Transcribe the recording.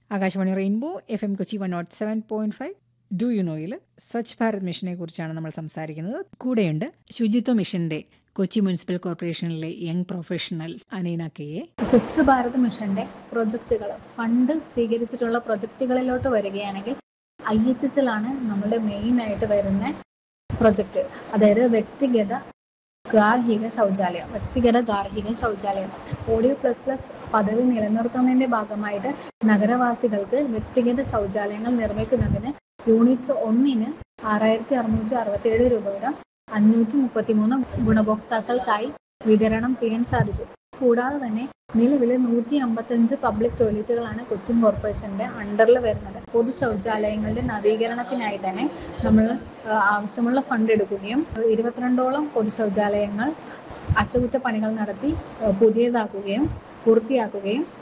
Akashvani Rainbow F M Kochi one nought seven point five do you നോയിൽ സ്വച്ഛ് ഭാരത് മിഷനെ കുറിച്ചാണ് നമ്മൾ സംസാരിക്കുന്നത് കൂടെയുണ്ട് ശുചിത്വ മിഷന്റെ കൊച്ചി മുനിസിപ്പൽ കോർപ്പറേഷനിലെ young professional Aneena K A Swachh Bharat മിഷന്റെ പ്രൊജക്റ്റുകൾ ഫണ്ട് സ്വീകരിച്ചിട്ടുള്ള പ്രൊജക്റ്റുകളിലോട്ട് വരികയാണെങ്കിൽ ഐ എച്ച് എസ് എല്ലാണ് നമ്മുടെ മെയിൻ ആയിട്ട് വരുന്ന പ്രൊജക്റ്റ് അതായത് വ്യക്തിഗത ഗാർഹിക ശൗചാലയം വ്യക്തിഗത ഗാർഹിക ശൗചാലയം ഓഡിയോ പ്ലസ് പ്ലസ് പദവി നിലനിർത്തുന്നതിന്റെ ഭാഗമായിട്ട് നഗരവാസികൾക്ക് വ്യക്തിഗത ശൗചാലയങ്ങൾ നിർമ്മിക്കുന്നതിന് യൂണിറ്റ് ഒന്നിന് ആറായിരത്തി അറുന്നൂറ്റി അറുപത്തിയേഴ് രൂപ വീതം അഞ്ഞൂറ്റി മുപ്പത്തിമൂന്ന് ഗുണഭോക്താക്കൾക്കായി വിതരണം ചെയ്യാൻ സാധിച്ചു കൂടാതെ തന്നെ നിലവിൽ നൂറ്റി അമ്പത്തഞ്ച് പബ്ലിക് ടോയ്ലറ്റുകളാണ് കൊച്ചിൻ കോർപ്പറേഷന്റെ അണ്ടറിൽ വരുന്നത് പൊതു ശൗചാലയങ്ങളുടെ നവീകരണത്തിനായി തന്നെ നമ്മൾ ആ, ആവശ്യമുള്ള ഫണ്ട് എടുക്കുകയും ഇരുപത്തിരണ്ടോളം പൊതു ശൗചാലയങ്ങൾ അറ്റകുറ്റപ്പണികൾ നടത്തി ആ, പുതിയതാക്കുകയും പൂർത്തിയാക്കുകയും